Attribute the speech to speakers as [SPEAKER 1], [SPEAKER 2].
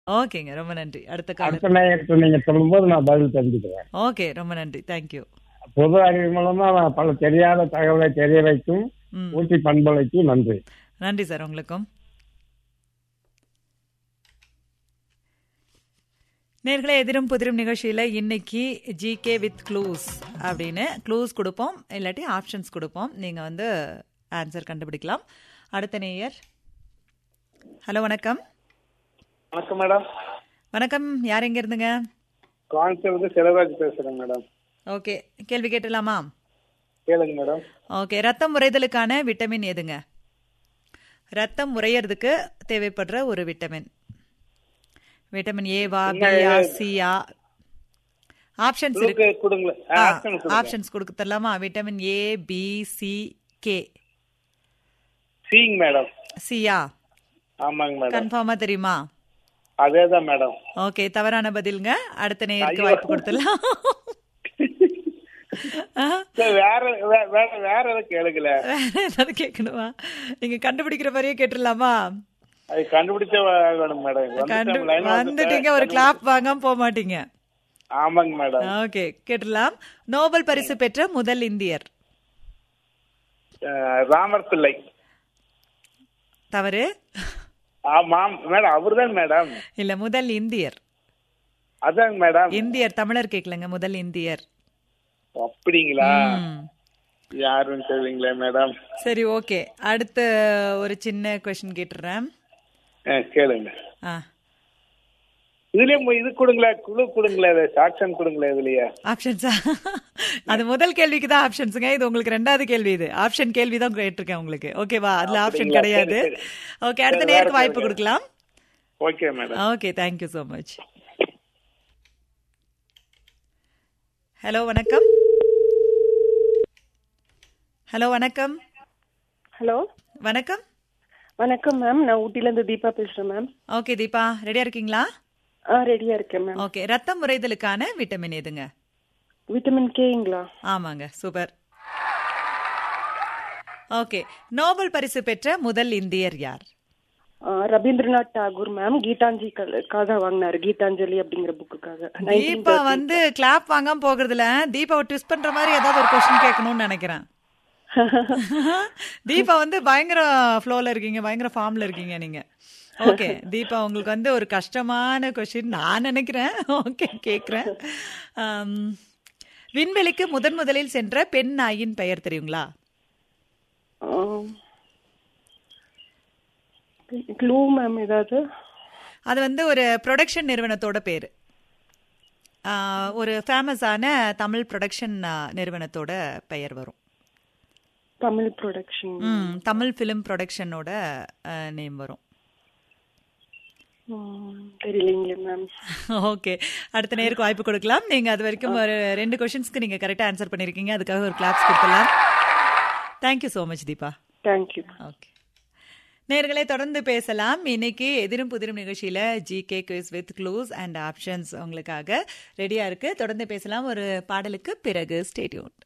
[SPEAKER 1] ஓகேங்க ரொம்ப நன்றி அடுத்த காலர்
[SPEAKER 2] அடுத்த நேரத்தில் நீங்க சொல்லும்போது நான் பதில் தெரிஞ்சுக்கிறேன்
[SPEAKER 1] ஓகே ரொம்ப நன்றி தேங்க்யூ
[SPEAKER 2] பொது அறிவு மூலமா நான் பல தெரியாத தகவலை தெரிய வைக்கும்
[SPEAKER 1] ம்
[SPEAKER 2] ஊட்டி பண்பலைக்கு நன்றி
[SPEAKER 1] நன்றி சார் உங்களுக்கும் நேர்களே எதிரும் புதிரும் நிகழ்ச்சியில் இன்னைக்கு ஜிகே வித் க்ளூஸ் அப்படின்னு க்ளூஸ் கொடுப்போம் இல்லாட்டி ஆப்ஷன்ஸ் கொடுப்போம் நீங்கள் வந்து ஆன்சர் கண்டுபிடிக்கலாம் அடுத்த நேயர் ஹலோ வணக்கம்
[SPEAKER 3] வணக்கம் மேடம்
[SPEAKER 1] வணக்கம் யார் எங்க இருந்துங்க
[SPEAKER 3] கான்சர் வந்து செலவராஜ் பேசுறேன் மேடம்
[SPEAKER 1] ஓகே கேள்வி கேட்டலாமா
[SPEAKER 3] கேளுங்க மேடம்
[SPEAKER 1] ஓகே ரத்தம் உறைதலுக்கான விட்டமின் எதுங்க ரத்தம் உறையறதுக்கு தேவைப்படுற ஒரு விட்டமின் விட்டமின் ஏவா பியா சியா ஆப்ஷன்ஸ் இருக்கு
[SPEAKER 3] உங்களுக்கு கொடுங்களேன் ஆப்ஷன் கொடுங்க
[SPEAKER 1] ஆப்ஷன்ஸ் கொடுக்க தரலாமா vitamin A B C K
[SPEAKER 3] சீங் மேடம்
[SPEAKER 1] சியா
[SPEAKER 3] ஆமாங்க மேடம்
[SPEAKER 1] கன்ஃபார்மா தெரியுமா
[SPEAKER 3] அதே தான் மேடம்
[SPEAKER 1] ஓகே தவறான பதிலுங்க அடுத்த நேயருக்கு
[SPEAKER 3] ஐயோ.
[SPEAKER 1] வாய்ப்பு கொடுத்துடலாம்
[SPEAKER 3] சரி, வேற வே- வேற வேற எதாவது கேளுங்கள
[SPEAKER 1] வேற ஏதாவது கேட்கணுமா நீங்க கண்டுபிடிக்கிற மாதிரியே கேட்டுடலாமா
[SPEAKER 3] அது கண்டுபிடிச்ச வேணும் மேடம்
[SPEAKER 1] கண்டு
[SPEAKER 3] வந்துட்டேன், line
[SPEAKER 1] வந்துட்டீங்க ஒரு
[SPEAKER 3] வந்துட்டேன்.
[SPEAKER 1] கிளாப் வாங்காம போக மாட்டீங்க
[SPEAKER 3] ஆமாங்க மேடம்
[SPEAKER 1] ஓகே கேட்டுடலாம் நோபல் பரிசு பெற்ற முதல் இந்தியர்
[SPEAKER 3] அஹ், ராமர் பிள்ளை
[SPEAKER 1] தவறு
[SPEAKER 3] ஆமாம் மேடம் அவர்தான் மேடம்
[SPEAKER 1] இல்ல முதல் இந்தியர்
[SPEAKER 3] அதாங்க மேடம்
[SPEAKER 1] இந்தியர் தமிழர் கேட்கலங்க முதல் இந்தியர்
[SPEAKER 3] அப்படிங்களா
[SPEAKER 1] ம்.
[SPEAKER 3] யாருன்னு தெரியுங்களே மேடம்
[SPEAKER 1] சரி ஓகே அடுத்த ஒரு சின்ன கொஸ்டின் கேட்டுறேன்
[SPEAKER 3] அஹ், கேளுங்க
[SPEAKER 1] ஆ
[SPEAKER 3] இதுலயே மு- இது கொடுங்களேன் குழு கொடுங்களேன் சாக்ஷன் கொடுங்களேன் இதுலயே
[SPEAKER 1] ஆப்ஷன்ஸா அது முதல் கேள்விக்கு தான் ஆப்ஷன்ஸுங்க இது உங்களுக்கு ரெண்டாவது கேள்வி இது ஆப்ஷன் கேள்வி தான் கேட்டிருக்கேன் உங்களுக்கு ஓகேவா அதுல ஆப்ஷன்
[SPEAKER 3] அப்படிங்களா?
[SPEAKER 1] கிடையாது
[SPEAKER 3] சரி, சரி.
[SPEAKER 1] ஓகே அடுத்த
[SPEAKER 3] சரி,
[SPEAKER 1] நேருக்கு
[SPEAKER 3] வேற
[SPEAKER 1] வாய்ப்பு
[SPEAKER 3] கேளுங்க.
[SPEAKER 1] கொடுக்கலாம்
[SPEAKER 3] okay madam
[SPEAKER 1] okay thank you so much hello வணக்கம் ஹலோ வணக்கம்
[SPEAKER 4] ஹலோ
[SPEAKER 1] வணக்கம்
[SPEAKER 4] வணக்கம் மேம் நான் ஊட்டிலேருந்து தீபா பேசுகிறேன் மேம்
[SPEAKER 1] ஓகே தீபா ரெடியா இருக்கீங்களா
[SPEAKER 4] ஆ ரெடியாக இருக்கேன் மேம்
[SPEAKER 1] ஓகே ரத்தம் உறைதலுக்கான விட்டமின் எதுங்க
[SPEAKER 4] விட்டமின் கேங்களா
[SPEAKER 1] ஆமாங்க சூப்பர் ஓகே நோபல் பரிசு பெற்ற முதல் இந்தியர் யார்
[SPEAKER 4] ஆ, ரவீந்திரநாத் டாகூர் மேம் கீதாஞ்சிக்காக வாங்கினாரு கீதாஞ்சலி அப்படிங்கிற புக்குக்காக
[SPEAKER 1] தீபா வந்து கிளாப் வாங்காம போகிறதுல தீபாவை ட்விஸ்ட் பண்ற மாதிரி ஏதாவது ஒரு கொஸ்டின் கேட்கணும்னு நினைக்கிறேன் தீபா வந்து பயங்கர ஃப்ளோல இருக்கீங்க பயங்கர ஃபார்ம்ல இருக்கீங்க நீங்க ஓகே தீபா உங்களுக்கு வந்து ஒரு கஷ்டமான கொஸ்டின் நான் நினைக்கிறேன் ஓகே கேக்குறேன் ஆம், விண்வெளிக்கு முதன் முதலில் சென்ற பெண் நாயின் பெயர் தெரியுங்களா
[SPEAKER 4] க்ளூ மேம் ஏதாவது
[SPEAKER 1] அது வந்து ஒரு ப்ரொடக்ஷன் நிறுவனத்தோட பேர் ஒரு ஃபேமஸான தமிழ் ப்ரொடக்ஷன் நிறுவனத்தோட பெயர் வரும்
[SPEAKER 4] தமிழ் ப்ரொடக்ஷன்
[SPEAKER 1] ம் தமிழ் ஃபிலிம் ப்ரொடக்ஷனோட நேம் வரும்
[SPEAKER 4] தெரியலீங்களே மேம்
[SPEAKER 1] ஓகே அடுத்த நேருக்கு வாய்ப்பு கொடுக்கலாம் நீங்க அது வரைக்கும் ஒரு ரெண்டு கொஷின்ஸ்க்கு நீங்க கரெக்டா ஆன்சர் பண்ணிருக்கீங்க அதுக்காக ஒரு கிளாப்ஸ் கொடுக்கலாம் thank you so much Deepa
[SPEAKER 4] thank you
[SPEAKER 1] okay நேர்களை தொடர்ந்து பேசலாம் இன்னைக்கு எதிரும் புதிரும் நிகழ்ச்சியில GK quiz with clues and options உங்களுக்காக ரெடியா இருக்கு தொடர்ந்து பேசலாம் ஒரு பாடலுக்கு பிறகு ஸ்டேடியூன்